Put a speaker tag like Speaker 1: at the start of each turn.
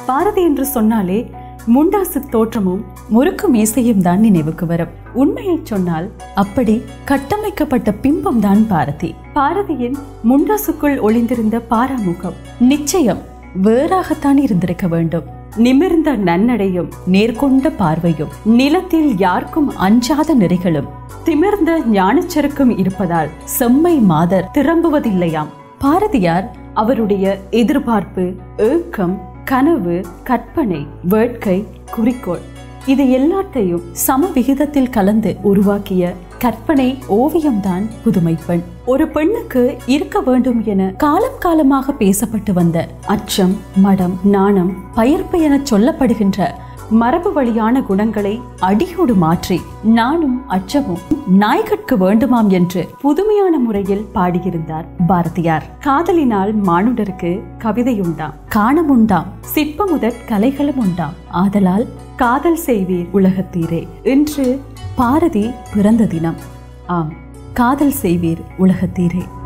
Speaker 1: பாரதி என்று சொன்னாலே முண்டாசு தோற்றமும் முறுக்கு மீசையும் தான் நினைவுக்கு வரும் உண்மையை சொன்னால் அப்படி கட்டமைக்கப்பட்ட பிம்பம் தான் பாரதி பாரதியின் முண்டாசுக்குள் ஒளிந்திருந்த பாராமுகம் நிச்சயம் வேறாகத்தான் இருந்திருக்க வேண்டும் நிமிர்ந்த நன்னடையும் நேர்கொண்ட பார்வையும் நிலத்தில் யாருக்கும் அஞ்சாத நெறிகளும் திமிர்ந்த ஞானச்சருக்கும் இருப்பதால் செம்மை மாதர் திரும்புவதில்லையாம் பாரதியார் அவருடைய எதிர்பார்ப்பு ஏக்கம் கனவு கற்பனை வேட்கை குறிக்கோள் இது எல்லாத்தையும் சம விகிதத்தில் கலந்து உருவாக்கிய கற்பனை ஓவியம்தான் புதுமை பெண் ஒரு பெண்ணுக்கு இருக்க வேண்டும் என காலம் காலமாக பேசப்பட்டு வந்த அச்சம் மடம் நாணம் பயர்ப்பு என சொல்லப்படுகின்ற மரபு வழியான குணங்களை அடியோடு மாற்றி நானும் அச்சமும் நாய்கட்கு வேண்டுமாம் என்று புதுமையான முறையில் பாடியிருந்தார் பாரதியார் காதலினால் மானுடருக்கு கவிதை உண்டாம் காணம் உண்டாம் சிற்ப முதற் கலைகளும் உண்டாம் ஆதலால் காதல் செய்வீர் உலகத்தீரே இன்று பாரதி பிறந்த தினம் ஆம் காதல் செய்வீர் உலகத்தீரே